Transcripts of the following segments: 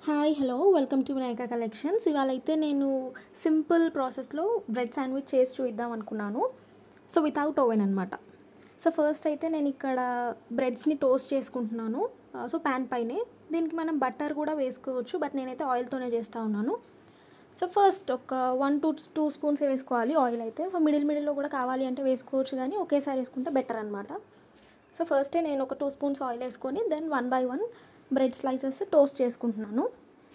hi hello welcome to Vinayaka collections ఇవాళ అయితే నేను సింపుల్ ప్రాసెస్లో బ్రెడ్ శాండ్విచ్ చేసి చూద్దాం అనుకున్నాను సో వితౌట్ ఓవెన్ అనమాట సో ఫస్ట్ అయితే నేను ఇక్కడ బ్రెడ్స్ని టోస్ట్ చేసుకుంటున్నాను సో ప్యాన్ పైనే దీనికి మనం బటర్ కూడా వేసుకోవచ్చు బట్ నేనైతే ఆయిల్తోనే చేస్తూ ఉన్నాను సో ఫస్ట్ ఒక వన్ టూ టూ స్పూన్స్ వేసుకోవాలి ఆయిల్ అయితే సో మిడిల్ మిడిల్లో కూడా కావాలి అంటే వేసుకోవచ్చు కానీ ఒకేసారి వేసుకుంటే బెటర్ అనమాట సో ఫస్టే నేను ఒక టూ స్పూన్స్ ఆయిల్ వేసుకొని then one by one bread slices toast చేసుకుంటున్నాను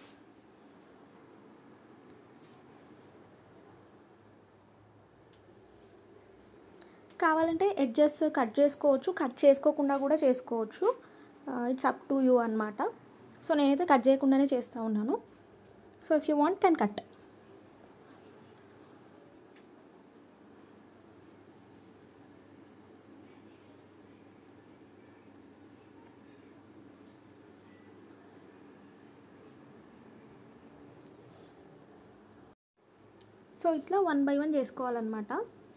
కావాలంటే ఎడ్జెస్ కట్ చేసుకోవచ్చు కట్ చేసుకోకుండా కూడా చేసుకోవచ్చు ఇట్స్ అప్ టు యూ అనమాట సో నేనైతే కట్ చేయకుండానే చేస్తూ ఉన్నాను so if you want can cut so ఇట్లా వన్ బై వన్ చేసుకోవాలన్నమాట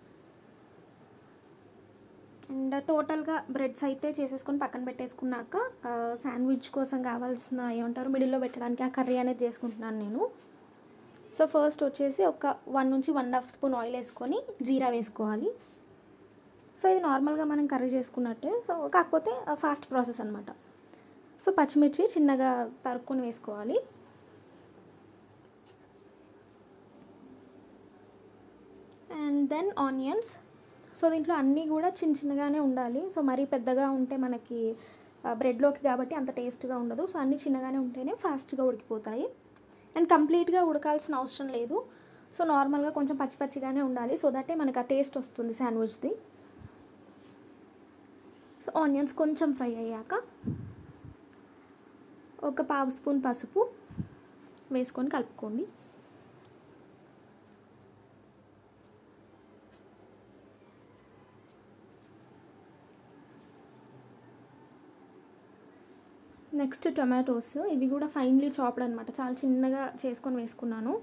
అండ్ టోటల్గా బ్రెడ్స్ అయితే చేసేసుకొని పక్కన పెట్టేసుకున్నాక శాండ్విచ్ కోసం కావాల్సిన ఏమంటారు మిడిల్లో పెట్టడానికి ఆ కర్రీ అనేది చేసుకుంటున్నాను నేను సో ఫస్ట్ వచ్చేసి ఒక వన్ నుంచి వన్ హాఫ్ స్పూన్ ఆయిల్ వేసుకొని జీరా వేసుకోవాలి సో ఇది నార్మల్గా మనం కర్రీ చేసుకున్నట్టే సో కాకపోతే ఫాస్ట్ ప్రాసెస్ అనమాట సో పచ్చిమిర్చి చిన్నగా తరుక్కొని వేసుకోవాలి అండ్ దెన్ ఆనియన్స్ సో దీంట్లో అన్నీ కూడా చిన్న చిన్నగానే ఉండాలి సో మరీ పెద్దగా ఉంటే మనకి బ్రెడ్లోకి కాబట్టి అంత టేస్ట్గా ఉండదు సో అన్నీ చిన్నగానే ఉంటేనే ఫాస్ట్గా ఉడికిపోతాయి అండ్ కంప్లీట్గా ఉడకాల్సిన అవసరం లేదు సో నార్మల్గా కొంచెం పచ్చి పచ్చిగానే ఉండాలి సో దట్టే మనకి ఆ టేస్ట్ వస్తుంది శాండ్విచ్ది సో ఆనియన్స్ కొంచెం ఫ్రై అయ్యాక ఒక పావు స్పూన్ పసుపు వేసుకొని కలుపుకోండి నెక్స్ట్ టొమాటోస్ ఇవి కూడా ఫైన్లీ చాప్డ్ అనమాట చాలా చిన్నగా చేసుకొని వేసుకున్నాను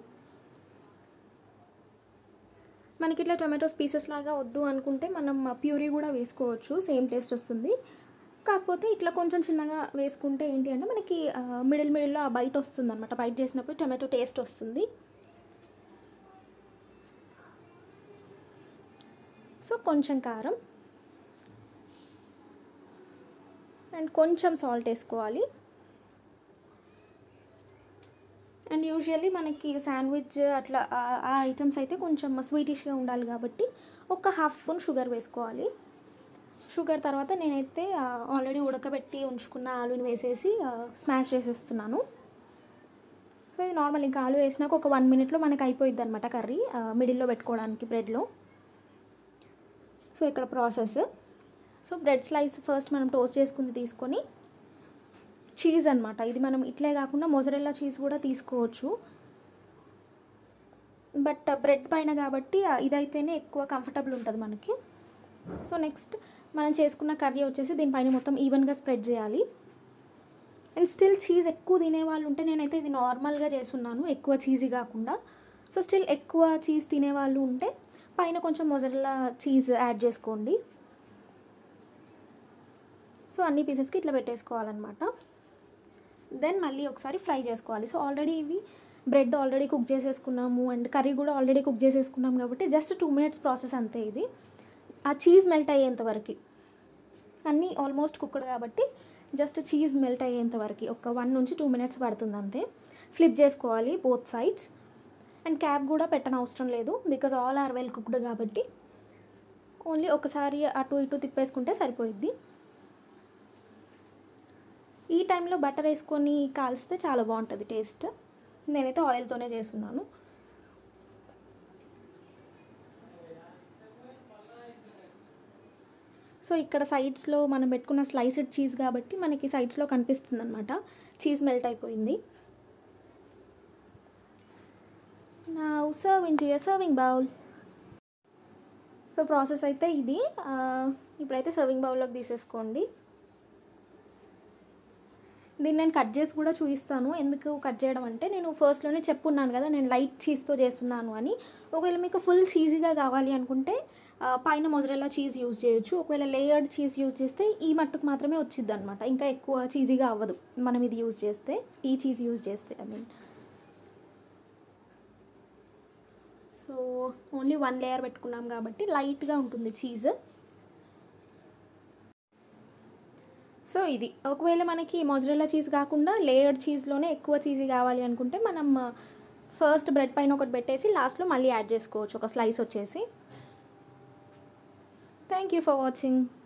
మనకి ఇట్లా టొమాటోస్ పీసెస్ లాగా వద్దు అనుకుంటే మనం ప్యూరీ కూడా వేసుకోవచ్చు సేమ్ టేస్ట్ వస్తుంది కాకపోతే ఇట్లా కొంచెం చిన్నగా వేసుకుంటే ఏంటి అంటే మనకి మిడిల్ మిడిల్లో ఆ బయట వస్తుంది అనమాట బయట చేసినప్పుడు టొమాటో టేస్ట్ వస్తుంది సో కొంచెం కారం అండ్ కొంచెం సాల్ట్ వేసుకోవాలి అండ్ యూజువల్లీ మనకి శాండ్విచ్ అట్లా ఆ ఐటమ్స్ అయితే కొంచెం స్వీటిష్గా ఉండాలి కాబట్టి ఒక హాఫ్ స్పూన్ షుగర్ వేసుకోవాలి షుగర్ తర్వాత నేనైతే ఆల్రెడీ ఉడకబెట్టి ఉంచుకున్న ఆలుని వేసేసి స్మాష్ చేసేస్తున్నాను సో ఇది నార్మల్ ఇంకా ఆలు వేసినాక ఒక వన్ మినిట్లో మనకి అయిపోయింది అనమాట కర్రీ మిడిల్లో పెట్టుకోవడానికి బ్రెడ్లో సో ఇక్కడ process so bread slice first మనం టోస్ట్ చేసుకుని తీసుకొని చీజ్ అనమాట ఇది మనం ఇట్లే కాకుండా మొజరెల్లా చీజ్ కూడా తీసుకోవచ్చు బట్ బ్రెడ్ పైన కాబట్టి ఇదైతేనే ఎక్కువ కంఫర్టబుల్ ఉంటుంది మనకి సో నెక్స్ట్ మనం చేసుకున్న కర్రీ వచ్చేసి దీనిపైన మొత్తం ఈవెన్గా స్ప్రెడ్ చేయాలి అండ్ స్టిల్ చీజ్ ఎక్కువ తినేవాళ్ళు ఉంటే నేనైతే ఇది నార్మల్గా చేస్తున్నాను ఎక్కువ చీజీ కాకుండా సో స్టిల్ ఎక్కువ చీజ్ తినేవాళ్ళు ఉంటే పైన కొంచెం మొజరెల్లా చీజ్ యాడ్ చేసుకోండి సో అన్ని పీసెస్కి ఇట్లా పెట్టేసుకోవాలన్నమాట దెన్ మళ్ళీ ఒకసారి ఫ్రై చేసుకోవాలి సో ఆల్రెడీ ఇవి బ్రెడ్ ఆల్రెడీ కుక్ చేసేసుకున్నాము అండ్ కర్రీ కూడా ఆల్రెడీ కుక్ చేసేసుకున్నాం కాబట్టి జస్ట్ టూ మినిట్స్ ప్రాసెస్ అంతే ఇది ఆ చీజ్ మెల్ట్ అయ్యేంత వరకు అన్నీ ఆల్మోస్ట్ కుక్డ్ కాబట్టి జస్ట్ చీజ్ మెల్ట్ అయ్యేంత వరకు ఒక వన్ నుంచి టూ మినిట్స్ పడుతుంది అంతే ఫ్లిప్ చేసుకోవాలి బోత్ సైడ్స్ అండ్ క్యాప్ కూడా పెట్టని అవసరం లేదు because all are well cooked కాబట్టి ఓన్లీ ఒకసారి అటు ఇటు తిప్పేసుకుంటే సరిపోయిద్ది ఈ టైంలో బటర్ వేసుకొని కాల్స్తే చాలా బాగుంటుంది టేస్ట్ నేనైతే ఆయిల్తోనే చేస్తున్నాను సో ఇక్కడ సైడ్స్లో మనం పెట్టుకున్న స్లైస్డ్ చీజ్ కాబట్టి మనకి సైడ్స్లో కనిపిస్తుంది అనమాట చీజ్ మెల్ట్ అయిపోయింది నా serve into your serving bowl so process అయితే ఇది ఇప్పుడైతే సర్వింగ్ బౌల్లోకి తీసేసుకోండి దీన్ని నేను కట్ చేసి కూడా చూపిస్తాను ఎందుకు కట్ చేయడం అంటే నేను ఫస్ట్లోనే చెప్పున్నాను కదా నేను లైట్ చీజ్తో చేస్తున్నాను అని ఒకవేళ మీకు ఫుల్ చీజీగా కావాలి అనుకుంటే ఆ, పైన మొజరెల్లా చీజ్ యూజ్ చేయొచ్చు ఒకవేళ లేయర్డ్ చీజ్ యూజ్ చేస్తే ఈ మట్టుకు మాత్రమే వచ్చింది అనమాట ఇంకా ఎక్కువ చీజీగా అవ్వదు మనం ఇది యూజ్ చేస్తే ఈ చీజ్ యూజ్ చేస్తే I mean so only one layer పెట్టుకున్నాం కాబట్టి లైట్గా ఉంటుంది చీజ్ సో ఇది ఒకవేళ మనకి మొజరెల్లా చీజ్ కాకుండా లేయర్డ్ చీజ్లోనే ఎక్కువ చీజీ కావాలి అనుకుంటే మనం ఫస్ట్ బ్రెడ్ పైన ఒకటి పెట్టేసి లాస్ట్లో మళ్ళీ యాడ్ చేసుకోవచ్చు ఒక స్లైస్ వచ్చేసి థ్యాంక్ యూ ఫర్ వాచింగ్